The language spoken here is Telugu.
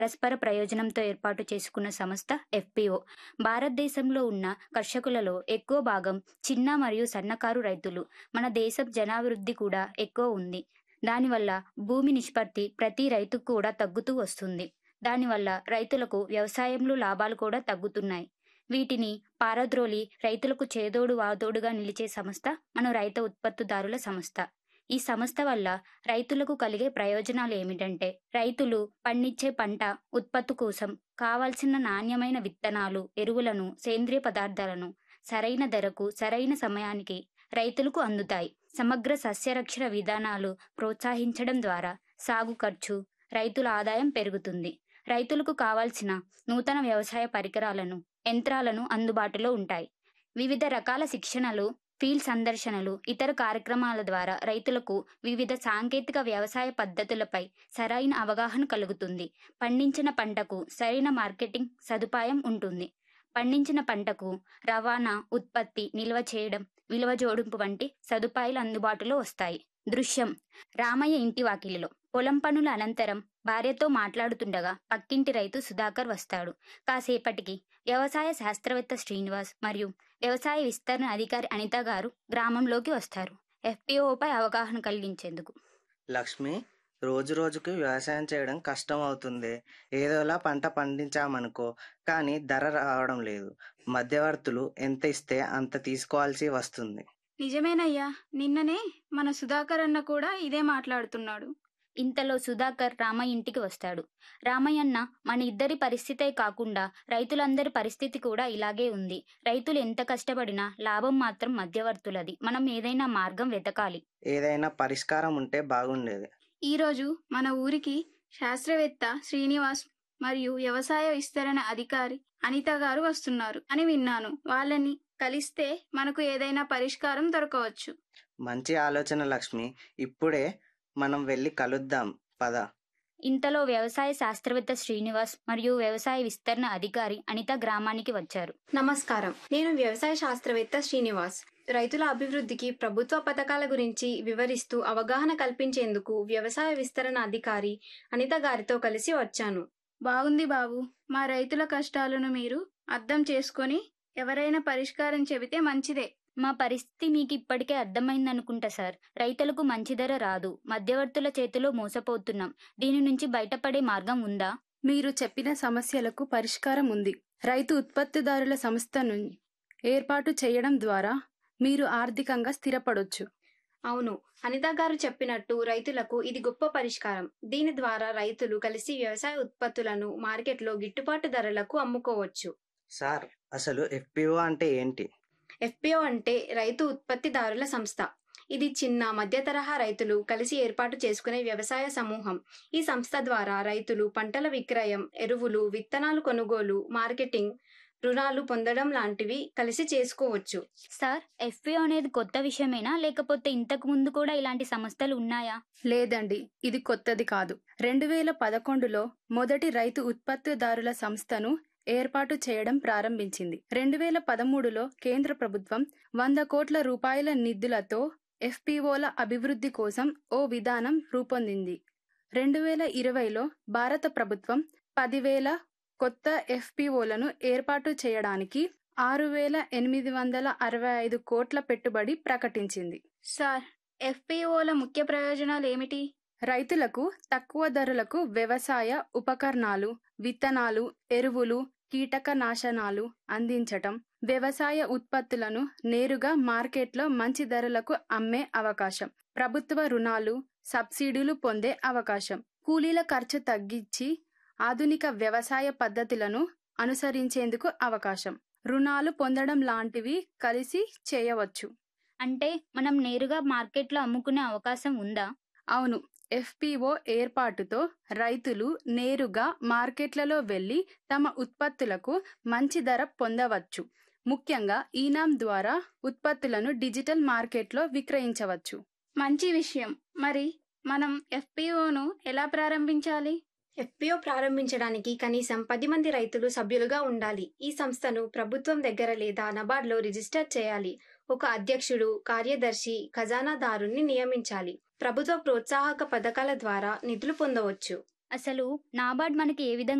పరస్పర ప్రయోజనంతో ఏర్పాటు చేసుకున్న సంస్థ ఎఫ్పిఓ భారతదేశంలో ఉన్న కర్షకులలో ఎక్కువ భాగం చిన్న మరియు సన్నకారు రైతులు మన దేశం జనాభివృద్ధి కూడా ఎక్కువ ఉంది దానివల్ల భూమి నిష్పత్తి ప్రతి రైతుకు కూడా తగ్గుతూ వస్తుంది దానివల్ల రైతులకు వ్యవసాయంలో లాభాలు కూడా తగ్గుతున్నాయి వీటిని పారద్రోలి రైతులకు చేదోడు వాదోడుగా నిలిచే సంస్థ మన రైతు ఉత్పత్తిదారుల సంస్థ ఈ సంస్థ వల్ల రైతులకు కలిగే ప్రయోజనాలు ఏమిటంటే రైతులు పండించే పంట ఉత్పత్తి కోసం కావాల్సిన నాణ్యమైన విత్తనాలు ఎరువులను సేంద్రియ పదార్థాలను సరైన ధరకు సరైన సమయానికి రైతులకు అందుతాయి సమగ్ర సస్యరక్షణ విధానాలు ప్రోత్సహించడం ద్వారా సాగు ఖర్చు రైతుల ఆదాయం పెరుగుతుంది రైతులకు కావాల్సిన నూతన వ్యవసాయ పరికరాలను యంత్రాలను అందుబాటులో ఉంటాయి వివిధ రకాల శిక్షణలు ఫీల్డ్ సందర్శనలు ఇతర కార్యక్రమాల ద్వారా రైతులకు వివిధ సాంకేతిక వ్యవసాయ పద్ధతులపై సరైన అవగాహన కలుగుతుంది పండించిన పంటకు సరైన మార్కెటింగ్ సదుపాయం ఉంటుంది పండించిన పంటకు రవాణా ఉత్పత్తి నిల్వ చేయడం విలువ జోడింపు వంటి సదుపాయాలు అందుబాటులో వస్తాయి దృశ్యం రామయ్య ఇంటి వాకిలిలో పొలం పనుల అనంతరం భార్యతో మాట్లాడుతుండగా పక్కింటి రైతు సుధాకర్ వస్తాడు కాసేపటికి వ్యవసాయ శాస్త్రవేత్త శ్రీనివాస్ మరియు వ్యవసాయ విస్తరణ అధికారి అనిత గారు గ్రామంలోకి వస్తారు ఎఫ్పిఓపై అవగాహన కలిగించేందుకు లక్ష్మి రోజు రోజుకి వ్యవసాయం చేయడం కష్టం అవుతుంది ఏదోలా పంట పండించామనుకో కానీ ధర రావడం లేదు మధ్యవర్తులు ఎంత ఇస్తే అంత తీసుకోవాల్సి వస్తుంది నిజమేనయ్యా నిన్ననే మన సుధాకర్ అన్న కూడా ఇదే మాట్లాడుతున్నాడు ఇంతలో సుధాకర్ రామయ్య ఇంటికి వస్తాడు రామయ్యన్న మన ఇద్దరి పరిస్థితే కాకుండా రైతులందరి పరిస్థితి కూడా ఇలాగే ఉంది రైతులు ఎంత కష్టపడినా లాభం మాత్రం మధ్యవర్తులది మనం ఏదైనా మార్గం వెతకాలి ఏదైనా పరిష్కారం ఉంటే బాగుండేది ఈరోజు మన ఊరికి శాస్త్రవేత్త శ్రీనివాస్ మరియు వ్యవసాయ విస్తరణ అధికారి అనిత గారు వస్తున్నారు అని విన్నాను వాళ్ళని కలిస్తే మనకు ఏదైనా పరిష్కారం దొరకవచ్చు మంచి ఆలోచన లక్ష్మి ఇప్పుడే మనం వెళ్ళి కలుద్దాం పద ఇంతలో వ్యవసాయ శాస్త్రవేత్త శ్రీనివాస్ మరియు వ్యవసాయ విస్తరణ అధికారి అనిత గ్రామానికి వచ్చారు నమస్కారం నేను వ్యవసాయ శాస్త్రవేత్త శ్రీనివాస్ రైతుల అభివృద్ధికి ప్రభుత్వ పథకాల గురించి వివరిస్తూ అవగాహన కల్పించేందుకు వ్యవసాయ విస్తరణ అధికారి అనిత గారితో కలిసి వచ్చాను బాగుంది బాబు మా రైతుల కష్టాలను మీరు అర్థం చేసుకొని ఎవరైనా పరిష్కారం చెబితే మంచిదే మా పరిస్థితి మీకు ఇప్పటికే అర్థమైందనుకుంటా సార్ రైతులకు మంచి ధర రాదు మధ్యవర్తుల చేతిలో మోసపోతున్నాం దీని నుంచి బయటపడే మార్గం ఉందా మీరు చెప్పిన సమస్యలకు పరిష్కారం ఉంది రైతు ఉత్పత్తిదారుల సంస్థను ఏర్పాటు చేయడం ద్వారా మీరు ఆర్థికంగా స్థిరపడొచ్చు అవును అనిత గారు చెప్పినట్టు రైతులకు ఇది గొప్ప పరిష్కారం దీని ద్వారా రైతులు కలిసి వ్యవసాయ ఉత్పత్తులను మార్కెట్లో గిట్టుబాటు ధరలకు అమ్ముకోవచ్చు సార్ అసలు ఎఫ్పిఓ అంటే ఏంటి ఎఫ్పిఓ అంటే రైతు ఉత్పత్తిదారుల సంస్థ ఇది చిన్న మధ్య తరహా రైతులు కలిసి ఏర్పాటు చేసుకునే వ్యవసాయ సమూహం ఈ సంస్థ ద్వారా రైతులు పంటల విక్రయం ఎరువులు విత్తనాలు కొనుగోలు మార్కెటింగ్ రుణాలు పొందడం లాంటివి కలిసి చేసుకోవచ్చు సార్ ఎఫ్పిఓ అనేది కొత్త విషయమేనా లేకపోతే ఇంతకు ముందు కూడా ఇలాంటి సంస్థలు ఉన్నాయా లేదండి ఇది కొత్తది కాదు రెండు వేల పదకొండులో మొదటి రైతు ఉత్పత్తిదారుల సంస్థను ఏర్పాటు చేయడం ప్రారంభించింది రెండు వేల పదమూడులో కేంద్ర ప్రభుత్వం వంద కోట్ల రూపాయల నిధులతో ఎఫ్పిఓల అభివృద్ధి కోసం ఓ విధానం రూపొందింది రెండు వేల ఇరవైలో భారత ప్రభుత్వం పదివేల కొత్త ఎఫ్పిఓలను ఏర్పాటు చేయడానికి ఆరు వేల ఎనిమిది వందల అరవై ఐదు కోట్ల పెట్టుబడి ప్రకటించింది సార్ ఎఫ్పిఓల ముఖ్య ప్రయోజనాలు ఏమిటి రైతులకు తక్కువ ధరలకు వ్యవసాయ ఉపకరణాలు విత్తనాలు ఎరువులు కీటకనాశనాలు అందించటం వ్యవసాయ ఉత్పత్తులను నేరుగా మార్కెట్లో మంచి ధరలకు అమ్మే అవకాశం ప్రభుత్వ రుణాలు సబ్సిడీలు పొందే అవకాశం కూలీల ఖర్చు తగ్గించి ఆధునిక వ్యవసాయ పద్ధతులను అనుసరించేందుకు అవకాశం రుణాలు పొందడం లాంటివి కలిసి చేయవచ్చు అంటే మనం నేరుగా మార్కెట్లో అమ్ముకునే అవకాశం ఉందా అవును ఎఫ్పిఓ ఏర్పాటుతో రైతులు నేరుగా మార్కెట్లలో వెళ్లి తమ ఉత్పత్తులకు మంచి ధర పొందవచ్చు ముఖ్యంగా ఈనాం ద్వారా ఉత్పత్తులను డిజిటల్ మార్కెట్లో విక్రయించవచ్చు మంచి విషయం మరి మనం ఎఫ్పిఓను ఎలా ప్రారంభించాలి ఎఫ్పిఓ ప్రారంభించడానికి కనీసం పది మంది రైతులు సభ్యులుగా ఉండాలి ఈ సంస్థను ప్రభుత్వం దగ్గర లేదా నబార్డ్లో రిజిస్టర్ చేయాలి ఒక అధ్యక్షుడు కార్యదర్శి ఖజానాదారుణ్ణి నియమించాలి ప్రభుత్వ ప్రోత్సాహక పథకాల ద్వారా నిధులు పొందవచ్చు అసలు నాబార్డ్ మనకి ఏ విధంగా